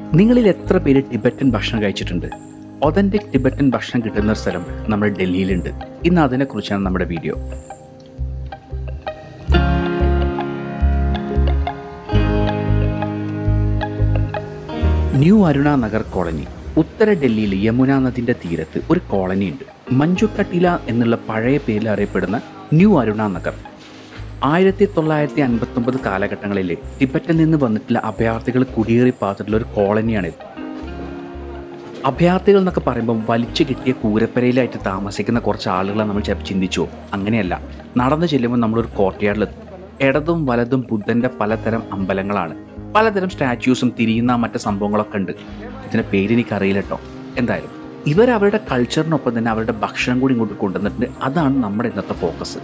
നിങ്ങളിൽ എത്ര പേര് ടിബറ്റൻ ഭക്ഷണം കഴിച്ചിട്ടുണ്ട് ഒതന്റിക് ടിബറ്റൻ ഭക്ഷണം കിട്ടുന്ന ഒരു സ്ഥലം നമ്മുടെ ഡൽഹിയിലുണ്ട് ഇന്ന് അതിനെക്കുറിച്ചാണ് നമ്മുടെ video new Aruna Nagar colony ഉത്തര ഡൽഹിയിൽ യമുന നദിന്റെ തീരത്ത് ഒരു കോളനി ഉണ്ട് മഞ്ജുക്കട്ടില എന്നുള്ള പഴയ പേരിൽ അറിയപ്പെടുന്ന ന്യൂ അരുണ നഗർ ആയിരത്തി തൊള്ളായിരത്തി അൻപത്തൊമ്പത് കാലഘട്ടങ്ങളിൽ ടിബറ്റിൽ നിന്ന് വന്നിട്ടുള്ള അഭയാർത്ഥികൾ കുടിയേറി പാർത്തിട്ടുള്ള ഒരു കോളനിയാണിത് അഭയാർത്ഥികൾ എന്നൊക്കെ പറയുമ്പോൾ വലിച്ചു കിട്ടിയ കൂരപ്പരയിലായിട്ട് താമസിക്കുന്ന കുറച്ച് ആളുകളെ നമ്മൾ ചിലപ്പോൾ ചിന്തിച്ചു പോകും. അങ്ങനെയല്ല നടന്നു ചെല്ലുമ്പോൾ നമ്മളൊരു കോർട്ട്യാർഡിലെത്തും ഇടതും വലതും ബുദ്ധന്റെ പലതരം അമ്പലങ്ങളാണ് പലതരം സ്റ്റാച്യൂസും തിരിയുന്ന മറ്റു സംഭവങ്ങളൊക്കെ ഉണ്ട് ഇതിന്റെ പേര് എനിക്കറിയില്ല കേട്ടോ എന്തായാലും ഇവർ അവരുടെ കൾച്ചറിനൊപ്പം തന്നെ അവരുടെ ഭക്ഷണം കൂടി ഇങ്ങോട്ട് കൊണ്ടുവന്നിട്ടുണ്ട് അതാണ് നമ്മുടെ ഇന്നത്തെ focus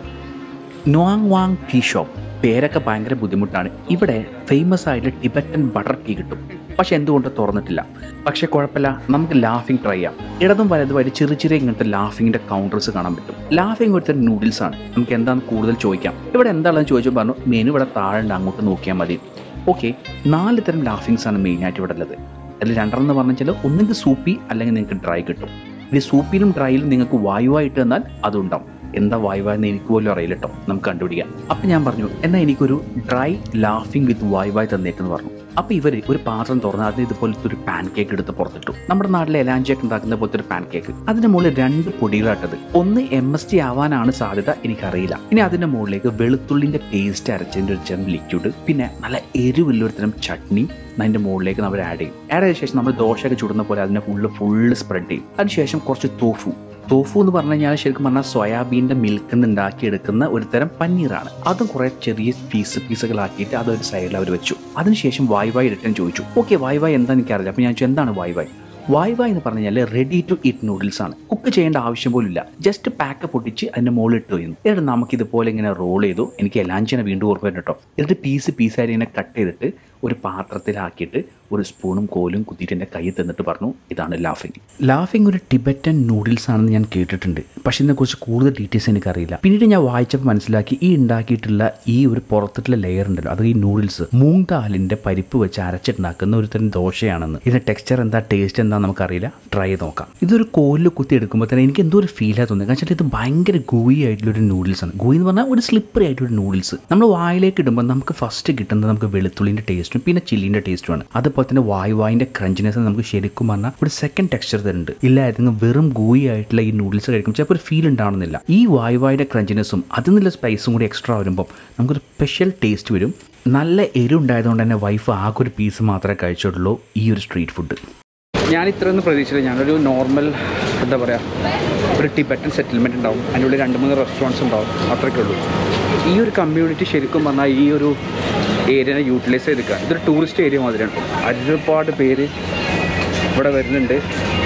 Nong Wang tea shop പേരൊക്കെ ഭയങ്കര ബുദ്ധിമുട്ടാണ് ഇവിടെ ഫേമസ് ആയിട്ട് ടിബറ്റൻ ബട്ടർ ടീ കിട്ടും പക്ഷെ എന്തുകൊണ്ട് തുറന്നിട്ടില്ല പക്ഷെ കുഴപ്പമില്ല നമുക്ക് ലാഫിംഗ് ട്രൈ ചെയ്യാം ഇടതും വലതുമായിട്ട് ചെറിയ ചെറിയ ഇങ്ങനത്തെ ലാഫിങ്ങിന്റെ കൗണ്ടേഴ്സ് കാണാൻ പറ്റും ലാഫിംഗ് ഒരു നൂഡിൽസ് ആണ് നമുക്ക് എന്താണെന്ന് കൂടുതൽ ചോദിക്കാം ഇവിടെ എന്താണെന്ന് ചോദിച്ചു പറഞ്ഞു മെനു ഇവിടെ താഴെ ഉണ്ട് അങ്ങോട്ട് നോക്കിയാൽ മതി ഓക്കെ നാല് തരം ലാഫിങ്സ് ആണ് മെയിനായിട്ട് ഇവിടെ ഉള്ളത് അതിൽ രണ്ടെണ്ണം എന്ന് പറഞ്ഞാൽ ഒന്നെങ്കിൽ സൂപ്പി അല്ലെങ്കിൽ നിങ്ങൾക്ക് ഡ്രൈ കിട്ടും ഇനി സൂപ്പിലും ഡ്രൈയിലും നിങ്ങൾക്ക് വായുവായിട്ട് തന്നാൽ അതുണ്ടാവും എന്താ വായുവായെന്ന് എനിക്ക് പോലും അറിയില്ല കേട്ടോ നമുക്ക് കണ്ടുപിടിക്കാം അപ്പം ഞാൻ പറഞ്ഞു എന്നാൽ എനിക്കൊരു ഡ്രൈ ലാഫിംഗ് വിത്ത് വായുവായി തന്നേക്കെന്ന് പറഞ്ഞു അപ്പോൾ ഇവർ ഒരു പാത്രം തുറന്ന് അതിന് ഇതുപോലത്തെ ഒരു പാൻ കേക്ക് എടുത്ത് പുറത്തിട്ടു നമ്മുടെ നാട്ടിലെ എലാഞ്ചിയൊക്കെ ഉണ്ടാക്കുന്ന പോലത്തെ ഒരു പാൻ കേക്ക് അതിന്റെ മുകളിൽ രണ്ട് പൊടികളാട്ടത് ഒന്ന് എം എസ് ടി ആവാനാണ് സാധ്യത എനിക്കറിയില്ല ഇനി അതിന്റെ മുകളിലേക്ക് വെളുത്തുള്ളിന്റെ പേസ്റ്റ് അരച്ചതിന്റെ ഒരു ചെറിയ ലിക്വിഡ് പിന്നെ നല്ല എരിവുള്ളൊരു തരം ചട്നി അതിന്റെ മുകളിലേക്ക് നമ്മൾ ആഡ് ചെയ്യും ആഡ് ചെയ്ത ശേഷം നമ്മൾ ദോശയൊക്കെ ചുടുന്ന പോലെ അതിനെ ഫുള്ള് ഫുള്ള് സ്പ്രെഡ് ചെയ്യും അതിനുശേഷം കുറച്ച് തോഫു തോഫു എന്ന് പറഞ്ഞു കഴിഞ്ഞാൽ ശരിക്കും പറഞ്ഞാൽ സോയാബീൻ്റെ മിൽക്കിൽ നിന്ന് ഉണ്ടാക്കിയെടുക്കുന്ന ഒരു തരം പന്നീറാണ് അതും കുറേ ചെറിയ പീസ് പീസുകളാക്കിയിട്ട് അതൊരു സൈഡിൽ അവർ വെച്ചു അതിനുശേഷം വായ്വായി റിട്ടേൺ ചോദിച്ചു ഓക്കെ വായ്വായി എന്താ എനിക്കറിയില്ല അപ്പോൾ ഞാൻ ചോദിച്ചു എന്താണ് വായ്വായി വായ്വായി എന്ന് പറഞ്ഞു കഴിഞ്ഞാൽ റെഡി ടു ഇറ്റ് നൂഡിൽസ് ആണ് കുക്ക് ചെയ്യേണ്ട ആവശ്യം പോലും ഇല്ല ജസ്റ്റ് പാക്ക് പൊട്ടിച്ച് അതിൻ്റെ മുകളിൽ ഇട്ട് ചെയ്യുന്നു എന്നിട്ട് നമുക്ക് ഇതുപോലെ ഇങ്ങനെ റോൾ ചെയ്തു എനിക്ക് എലാഞ്ചിനെ വീണ്ടും ഓർമ്മ വരും കേട്ടോ എന്നിട്ട് പീസ് പീസായിട്ട് ഇങ്ങനെ കട്ട് ചെയ്തിട്ട് ഒരു പാത്രത്തിലാക്കിയിട്ട് ഒരു സ്പൂണും കോലും കുത്തിയിട്ട് എൻ്റെ കയ്യിൽ തന്നിട്ട് പറഞ്ഞു ഇതാണ് ലാഫിംഗ് ലാഫിംഗ് ഒരു ടിബറ്റൻ നൂഡിൽസ് ആണെന്ന് ഞാൻ കേട്ടിട്ടുണ്ട് പക്ഷെ ഇതിനെക്കുറിച്ച് കൂടുതൽ ഡീറ്റെയിൽസ് എനിക്കറിയില്ല പിന്നീട് ഞാൻ വായിച്ചപ്പോൾ മനസ്സിലാക്കി ഈ ഉണ്ടാക്കിയിട്ടുള്ള ഈ ഒരു പുറത്തിട്ടുള്ള ലെയർ ഉണ്ടല്ലോ അത് ഈ നൂഡിൽസ് മൂങ് ദാലിൻ്റെ പരിപ്പ് വെച്ച് അരച്ചിട്ടുണ്ടാക്കുന്ന ഒരു തരം ദോശയാണെന്ന് ഇതിന്റെ ടെക്സ്ചർ എന്താ ടേസ്റ്റ് എന്താ നമുക്കറിയില്ല ട്രൈ ചെയ്ത് നോക്കാം ഇതൊരു കോലിൽ കുത്തി എടുക്കുമ്പോൾ തന്നെ എനിക്ക് എന്തോ ഒരു ഫീലാണ് തോന്നുന്നത് കാരണം ഇത് ഭയങ്കര ഗൂയി ആയിട്ടുള്ള ഒരു നൂഡിൽസ് ആണ് ഗൂയി എന്ന് പറഞ്ഞാൽ ഒരു സ്ലിപ്പറി ആയിട്ടുള്ള നൂഡിൽസ് നമ്മൾ വായിലേക്ക് ഇടുമ്പോൾ നമുക്ക് ഫസ്റ്റ് കിട്ടുന്നത് നമുക്ക് വെളുത്തുള്ളിൻ്റെ ടേസ്റ്റും പിന്നെ ചില്ലിൻ്റെ ടേസ്റ്റുമാണ് അതുപോലെ തന്നെ വായുവായിൻ്റെ ക്രഞ്ചിനെസ് നമുക്ക് ശരിക്കും പറഞ്ഞാൽ ഒരു സെക്കൻഡ് ടെക്സ്ചർ തരുന്നുണ്ട് ഇല്ലായിരുന്നു വെറും ഗൂയി ആയിട്ടുള്ള ഈ നൂഡിൽസ് കഴിക്കുമ്പോൾ ചിലപ്പോൾ ഒരു ഫീൽ ഉണ്ടാവുന്നില്ല ഈ വായുവായിൻ്റെ ക്രഞ്ചിനെസ്സും അതിൽ നിന്നുള്ള സ്പൈസും കൂടി എക്സ്ട്രാ വരുമ്പോൾ നമുക്കൊരു സ്പെഷ്യൽ ടേസ്റ്റ് വരും നല്ല എരിവുണ്ടായതുകൊണ്ട് തന്നെ വൈഫ് ആകെ ഒരു പീസ് മാത്രമേ കഴിച്ചിട്ടുള്ളൂ ഈ ഒരു സ്ട്രീറ്റ് ഫുഡ് ഞാൻ ഇത്രയൊന്നും പ്രതീക്ഷിച്ചില്ല ഞാനൊരു നോർമൽ എന്താ പറയുക ഒരു ടിബറ്റൻ സെറ്റിൽമെൻറ്റ് ഉണ്ടാവും അതിൻ്റെ ഉള്ളിൽ രണ്ട് മൂന്ന് റെസ്റ്റോറൻറ്റ്സ് ഉണ്ടാവും അത്രയൊക്കെ ഉള്ളൂ ഈ ഒരു കമ്മ്യൂണിറ്റി ശരിക്കും പറഞ്ഞാൽ ഈ ഒരു ഏരിയനെ യൂട്ടിലൈസ് ചെയ്തെടുക്കുക ഇതൊരു ടൂറിസ്റ്റ് ഏരിയ മാതിരിയാണ് ഒരുപാട് പേര് ഇവിടെ വരുന്നുണ്ട്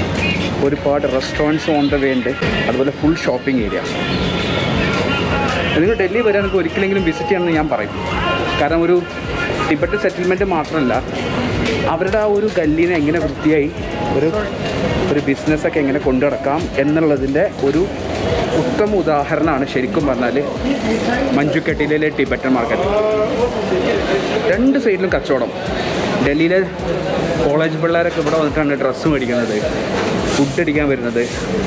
ഒരുപാട് റെസ്റ്റോറൻറ്റ്സ് ഓൺ ദ വേ ഉണ്ട് അതുപോലെ ഫുൾ ഷോപ്പിംഗ് ഏരിയ നിങ്ങൾ ഡൽഹി വരികയാണെങ്കിൽ ഒരിക്കലെങ്കിലും വിസിറ്റ് ചെയ്യണമെന്ന് ഞാൻ പറയും കാരണം ഒരു ടിബറ്റ് സെറ്റിൽമെൻറ്റ് മാത്രമല്ല അവരുടെ ആ ഒരു ഗല്ലിനെ എങ്ങനെ വൃത്തിയായി ഒരു ഒരു ബിസിനസ്സൊക്കെ എങ്ങനെ കൊണ്ടു നടക്കാം എന്നുള്ളതിൻ്റെ ഒരു ഉത്തമ ഉദാഹരണമാണ് ശരിക്കും പറഞ്ഞാൽ മഞ്ജുക്കട്ടിയിലെ ടിബറ്റൻ മാർക്കറ്റ് രണ്ട് സൈഡിലും കച്ചവടം ഡൽഹിയിലെ കോളേജ് പിള്ളേരൊക്കെ ഇവിടെ വന്നിട്ടാണ് ഡ്രസ്സ് മേടിക്കുന്നത് ഫുഡ് അടിക്കാൻ വരുന്നത്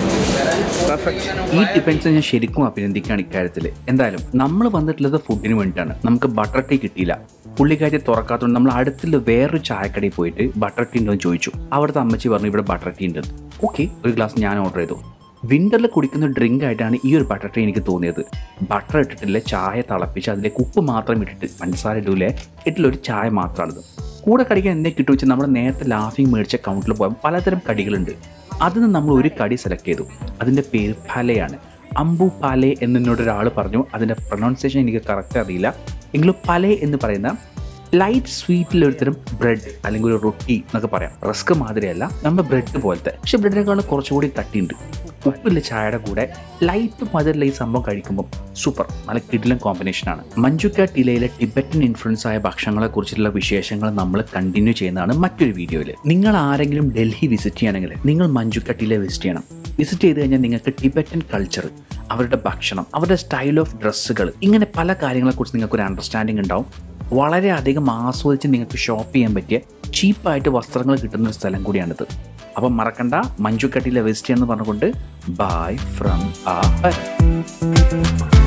ഈ ഡിപ്പെൻസ് ഞാൻ ശരിക്കും അഭിനന്ദിക്കുകയാണ് ഇക്കാര്യത്തിൽ എന്തായാലും നമ്മൾ വന്നിട്ടുള്ളത് ഫുഡിന് വേണ്ടിയിട്ടാണ് നമുക്ക് ബട്ടർ ടീ കിട്ടിയില്ല പുള്ളിക്കാരി തുറക്കാത്തതുകൊണ്ട് നമ്മൾ അടുത്തുള്ള വേറൊരു ചായക്കടയിൽ പോയിട്ട് ബട്ടർ ടീ ഉണ്ടോ എന്ന് ചോദിച്ചു അവിടുത്തെ അമ്മച്ചി പറഞ്ഞു ഇവിടെ ബട്ടർ ടീ ഉണ്ട് ഓക്കെ ഒരു ഗ്ലാസ് ഞാൻ ഓർഡർ ചെയ്തു വിൻ്ററിൽ കുടിക്കുന്ന ഡ്രിങ്ക് ആയിട്ടാണ് ഈ ഒരു ബട്ടർ ടീ എനിക്ക് തോന്നിയത് ബട്ടർ ഇട്ടിട്ടില്ല ചായ തിളപ്പിച്ച് അതിലേക്ക് ഉപ്പ് മാത്രം ഇട്ടിട്ട് പഞ്ചസാര ഇടൂലേ ഇട്ടില്ല ഒരു ചായ മാത്രമാണിത് കൂടെ കടിക്കാൻ എന്നെ കിട്ടും വെച്ചാൽ നമ്മൾ നേരത്തെ ലാഫിംഗ് മേടിച്ച കൗണ്ടറിൽ പോയാൽ പലതരം കടികളുണ്ട് അതിൽ നിന്ന് നമ്മൾ ഒരു കടി സെലക്ട് ചെയ്തു അതിൻ്റെ പേര് പലയാണ് അമ്പു പാലെ എന്നോട് ഒരാൾ പറഞ്ഞു അതിൻ്റെ പ്രൊനൗൺസിയേഷൻ എനിക്ക് കറക്റ്റ് അറിയില്ല എങ്കിലും പലെ എന്ന് പറയുന്ന ലൈറ്റ് സ്വീറ്റിൽ ഒരുതരം ബ്രെഡ് അല്ലെങ്കിൽ ഒരു റൊട്ടി എന്നൊക്കെ പറയാം റസ്ക് മാതിരിയല്ല നമ്മുടെ ബ്രെഡ് പോലത്തെ പക്ഷെ ബ്രെഡിനേക്കാളും കുറച്ചുകൂടി കട്ടിയുണ്ട് ഉപ്പില്ല ചായയുടെ കൂടെ ലൈറ്റ് മധുരമുള്ള ഈ സംഭവം കഴിക്കുമ്പോൾ സൂപ്പർ നല്ല കിടിലൻ കോമ്പിനേഷനാണ് മഞ്ജുക്ക ടിലയിലെ ടിബറ്റൻ ഇൻഫ്ലുവൻസ് ആയ ഭക്ഷണങ്ങളെ കുറിച്ചുള്ള വിശേഷങ്ങൾ നമ്മൾ കണ്ടിന്യൂ ചെയ്യുന്നതാണ് മറ്റൊരു വീഡിയോയിൽ നിങ്ങൾ ആരെങ്കിലും ഡൽഹി വിസിറ്റ് ചെയ്യണമെങ്കിൽ നിങ്ങൾ മഞ്ജുക്ക ടില വിസിറ്റ് ചെയ്യണം വിസിറ്റ് ചെയ്ത് കഴിഞ്ഞാൽ നിങ്ങൾക്ക് ടിബറ്റൻ കൾച്ചർ അവരുടെ ഭക്ഷണം അവരുടെ സ്റ്റൈൽ ഓഫ് ഡ്രസ്സുകൾ ഇങ്ങനെ പല കാര്യങ്ങളെക്കുറിച്ച് നിങ്ങൾക്ക് ഒരു അണ്ടർസ്റ്റാൻഡിംഗ് ഉണ്ടാവും വളരെയധികം ആസ്വദിച്ച് നിങ്ങൾക്ക് ഷോപ്പ് ചെയ്യാൻ പറ്റിയ ചീപ്പായിട്ട് വസ്ത്രങ്ങൾ കിട്ടുന്ന ഒരു സ്ഥലം കൂടിയാണിത് അപ്പം മറക്കണ്ട മഞ്ജുക്കട്ടിയിലെ വെസ്റ്റ് എന്ന് പറഞ്ഞുകൊണ്ട് ബൈ ഫ്രം ആ